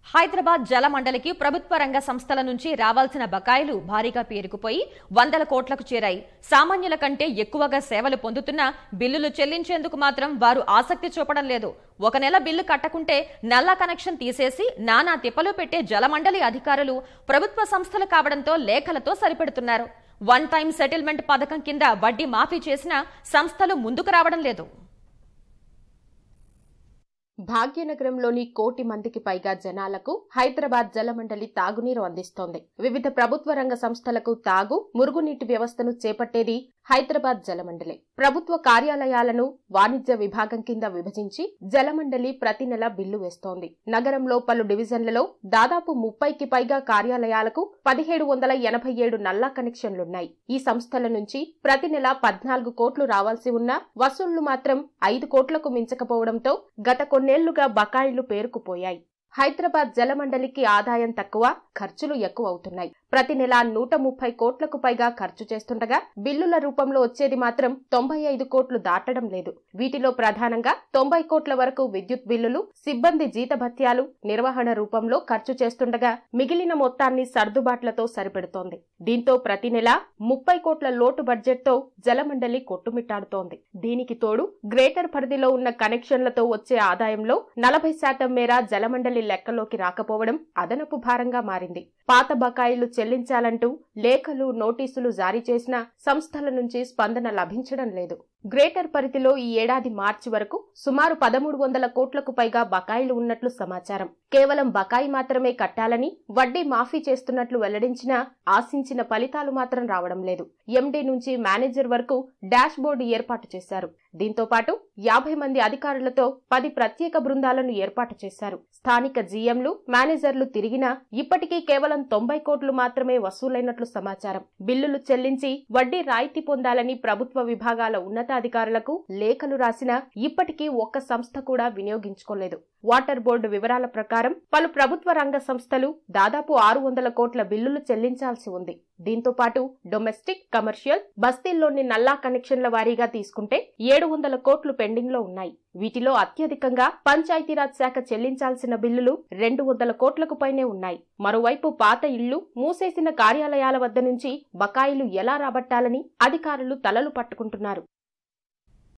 హైదరాబాద్ జల మండలికి ప్రభుత్వ రంగ సంస్థల నుంచి రావాల్సిన బకాయిలు భారీగా పేరుకుపోయి వందల కోట్లకు చేరాయి సామాన్యుల కంటే ఎక్కువగా సేవలు పొందుతున్నా బిల్లులు చెల్లించేందుకు మాత్రం వారు ఆసక్తి చూపడం లేదు ఒక నెల బిల్లు కట్టకుంటే నల్లా కనెక్షన్ తీసేసి నానా తిప్పలు పెట్టే జలమండలి అధికారులు ప్రభుత్వ సంస్థలు కావడంతో లేఖలతో సరిపెడుతున్నారు వన్ టైం సెటిల్మెంట్ పథకం కింద వడ్డీ మాఫీ చేసినా సంస్థలు ముందుకు రావడం లేదు భాగ్యనగరంలోని కోటి మందికి పైగా జనాలకు హైదరాబాద్ జలమండలి తాగునీరు అందిస్తోంది వివిధ ప్రభుత్వ రంగ సంస్థలకు తాగు మురుగునీటి వ్యవస్థను చేపట్టేది హైదరాబాద్ జలమండలి ప్రభుత్వ కార్యాలయాలను వాణిజ్య విభాగం కింద విభజించి జలమండలి ప్రతి నెల బిల్లు వేస్తోంది నగరంలో పలు డివిజన్లలో దాదాపు ముప్పైకి పైగా కార్యాలయాలకు పదిహేడు వందల ఎనభై ఏడు నల్లా కనెక్షన్లున్నాయి ఈ సంస్థల నుంచి ప్రతి నెల పద్నాలుగు కోట్లు రావాల్సి ఉన్నా వసూళ్లు మాత్రం ఐదు కోట్లకు మించకపోవడంతో గత కొన్నేళ్లుగా బకాయిలు పేరుకుపోయాయి హైదరాబాద్ జలమండలికి ఆదాయం తక్కువ ఖర్చులు ఎక్కువ అవుతున్నాయి ప్రతి నెల నూట ముప్పై కోట్లకు పైగా ఖర్చు చేస్తుండగా బిల్లుల రూపంలో వచ్చేది మాత్రం తొంభై ఐదు కోట్లు దాటడం లేదు వీటిలో ప్రధానంగా తొంభై కోట్ల వరకు విద్యుత్ బిల్లులు సిబ్బంది జీతభత్యాలు నిర్వహణ రూపంలో ఖర్చు చేస్తుండగా మిగిలిన మొత్తాన్ని సర్దుబాట్లతో సరిపెడుతోంది దీంతో ప్రతి నెల ముప్పై కోట్ల లోటు బడ్జెట్తో జలమండలి కొట్టుమిట్టాడుతోంది దీనికి తోడు గ్రేటర్ పరిధిలో ఉన్న కనెక్షన్లతో వచ్చే ఆదాయంలో నలభై శాతం మేర జలమండలి లెక్కలోకి రాకపోవడం అదనపు భారంగా మారింది పాత బకాయిలు చెల్లించాలంటూ లేఖలు నోటీసులు జారీ చేసినా సంస్థల నుంచి స్పందన లభించడం లేదు గ్రేటర్ పరిధిలో ఈ ఏడాది మార్చి వరకు సుమారు పదమూడు వందల కోట్లకు పైగా బకాయిలు ఉన్నట్లు సమాచారం కేవలం బకాయి మాత్రమే కట్టాలని వడ్డీ మాఫీ చేస్తున్నట్లు వెల్లడించినా ఆశించిన ఫలితాలు మాత్రం రావడం లేదు ఎండీ నుంచి మేనేజర్ వరకు డాష్ బోర్డు ఏర్పాటు చేశారు దీంతో పాటు యాభై మంది అధికారులతో పది ప్రత్యేక బృందాలను ఏర్పాటు చేశారు స్థానిక జీఎంలు మేనేజర్లు తిరిగినా ఇప్పటికీ కేవలం తొంభై కోట్లు మాత్రమే వసూలైనట్లు సమాచారం బిల్లులు చెల్లించి వడ్డీ రాయితీ పొందాలని ప్రభుత్వ విభాగాల ఉన్నతాధికారులకు లేఖలు రాసినా ఇప్పటికీ ఒక్క సంస్థ కూడా వినియోగించుకోలేదు వాటర్ బోర్డు వివరాల ప్రకారం పలు ప్రభుత్వ రంగ సంస్థలు దాదాపు ఆరు వందల కోట్ల బిల్లులు చెల్లించాల్సి ఉంది దీంతో పాటు డొమెస్టిక్ కమర్షియల్ బస్తీల్లోని నల్లా కనెక్షన్ల వారీగా తీసుకుంటే ఏడు వందల కోట్లు పెండింగ్ లో ఉన్నాయి వీటిలో అత్యధికంగా పంచాయతీరాజ్ శాఖ చెల్లించాల్సిన బిల్లులు రెండు వందల కోట్లకు పైనే ఉన్నాయి మరోవైపు పాత ఇళ్లు మూసేసిన కార్యాలయాల వద్ద నుంచి బకాయిలు ఎలా రాబట్టాలని అధికారులు తలలు పట్టుకుంటున్నారు